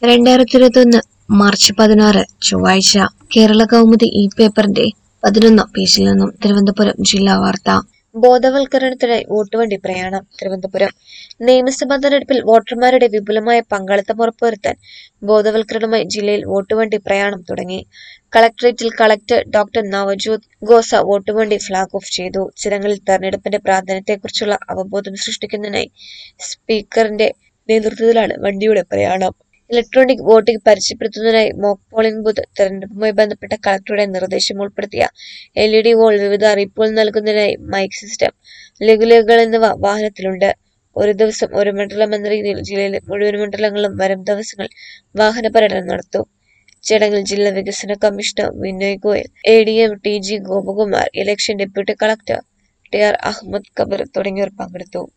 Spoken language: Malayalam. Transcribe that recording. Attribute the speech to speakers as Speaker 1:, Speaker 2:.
Speaker 1: രണ്ടായിരത്തി ഇരുപത്തൊന്ന് മാർച്ച് പതിനാറ് ചൊവ്വാഴ്ച കേരള കൗമുദി ഈ പേപ്പറിന്റെ പതിനൊന്നാം പേജിൽ നിന്നും തിരുവനന്തപുരം ജില്ലാ വാർത്ത ബോധവൽക്കരണത്തിനായി വോട്ടുവണ്ടി പ്രയാണം തിരുവനന്തപുരം നിയമസഭാ തെരഞ്ഞെടുപ്പിൽ വോട്ടർമാരുടെ വിപുലമായ പങ്കാളിത്തം ഉറപ്പുവരുത്താൻ ബോധവൽക്കരണവുമായി ജില്ലയിൽ വോട്ടുവണ്ടി പ്രയാണം തുടങ്ങി കളക്ടറേറ്റിൽ കളക്ടർ ഡോക്ടർ നവജോത് ഗോസ വോട്ടുവണ്ടി ഫ്ളാഗ് ഓഫ് ചെയ്തു ചടങ്ങിൽ തെരഞ്ഞെടുപ്പിന്റെ പ്രാധാന്യത്തെക്കുറിച്ചുള്ള അവബോധം സൃഷ്ടിക്കുന്നതിനായി സ്പീക്കറിന്റെ നേതൃത്വത്തിലാണ് വണ്ടിയുടെ പ്രയാണം ഇലക്ട്രോണിക് വോട്ടിംഗ് പരിചയപ്പെടുത്തുന്നതിനായി മോക്ക് പോളിംഗ് ബൂത്ത് തെരഞ്ഞെടുപ്പുമായി ബന്ധപ്പെട്ട കളക്ടറുടെ നിർദ്ദേശം ഉൾപ്പെടുത്തിയ എൽ ഇ ഡി വോൾ വിവിധ അറിയിപ്പുകൾ നൽകുന്നതിനായി മൈക്ക് സിസ്റ്റം ലഘുലേഖകൾ എന്നിവ വാഹനത്തിലുണ്ട് ഒരു ദിവസം ഒരു മണ്ഡലം എന്ന രീതിയിൽ ജില്ലയിലെ മുഴുവൻ മണ്ഡലങ്ങളിലും വരും ദിവസങ്ങൾ വാഹന പര്യടനം നടത്തും ചടങ്ങിൽ ജില്ലാ വികസന commissioner Vinoy Goyal A D M T G Gopakumar election deputy collector T R Ahammed Kabeer തുടങ്ങിയവർ പങ്കെടുത്തു